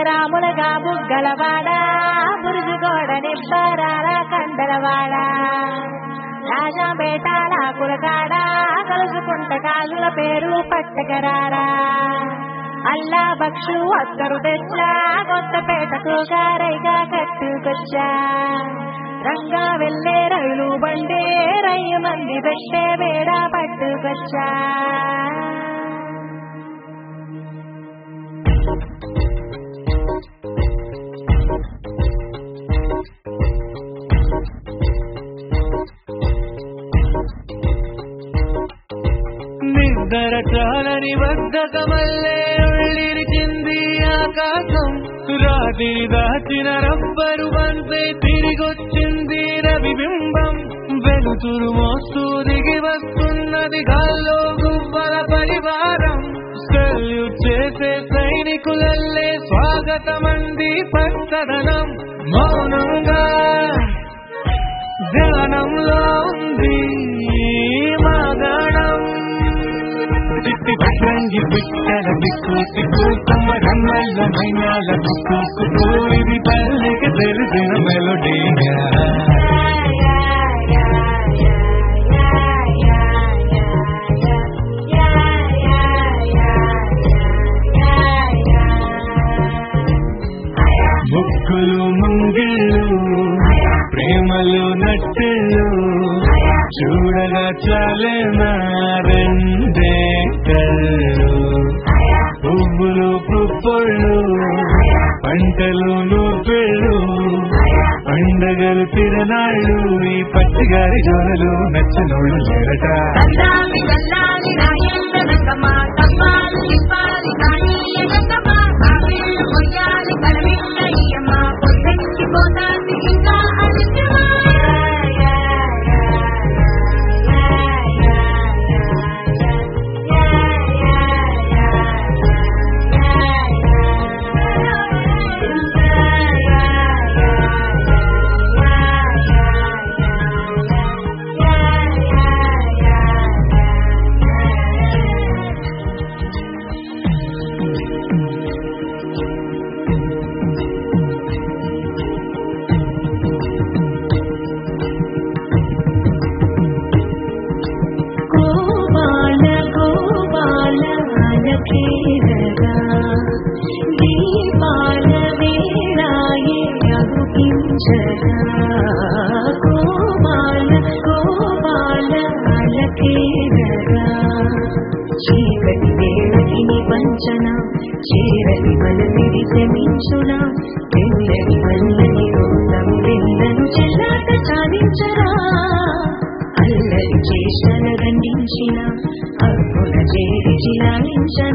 రాములగా బుగ్గలవాడ బురుజుగోడ నిబ్బరాల కండలవాడ రాజాపేటాల కులకాడ కలుసుకుంట కాళ్ళ పేరు పట్టకరారా అల్లా బక్షు అత్తరు తెచ్చా కొత్తపేటకు గారైగా కట్టుకొచ్చా రంగా వెళ్ళే రైలు బండే రయ్య మంది పెట్టే వేడ పట్టుకొచ్చా నిద్ర చాలని బద్ధకమల్లే ఉళ్ళిరిచింది ఆకాశం రాత్రి దాచిన రబ్బరు వంతే తిరిగొచ్చింది రవిబింబం వెలుతురు మోస్తూ దిగి వస్తున్నది గాల్లో గువ్వల పరివారం సల్యూట్ చేసే సైనికులల్లే స్వాగతమంది పచ్చదనం మౌనంగా ధ్యానంలో ఉంది మాగణం చిట్టి భద్రంగి బిక్కల బిక్కు సిక్కు కుమ్మరమ్మల్ల మైనాల బుక్కు కుక్కు ఇది పల్లెకి తెలిసిన మెలోడీగా ముక్కులు ముంగిళ్ళు ప్రేమలు నట్టెలు చూడగా చాలేనా రెండే కళ్ళు పువ్వులు పుప్పొళ్ళు పంటలు నూపెళ్ళు పండగలు తిరనాళ్ళు ఈ పచ్చిగారి జోరలు నచ్చనోళ్ళు లేరట దండాలి దండాలి రాయేంద్ర రంగమ్మ తప్పాలి ఇప్పాలి కానీ రంగమ్మ కావేళ్ళు మొయ్యాలి కలవింద ఇయ్యమ్మ పొద్దెక్కి పోతాంది ఇంకా అలింగమా గోపాల గోపాల అలకేరగా దీపాల వేళాయే అగుపించగా గోపాల గోపాల అలకేరగా చీకటి వేళకి నిబంచన చీరని బలమిడి శమించున తెల్లని మల్లని రూపం వెన్నను చెల్లాట సాధించరా అల్లరి చేసిన రండించిన అర్పుల చేరి చిలాయించన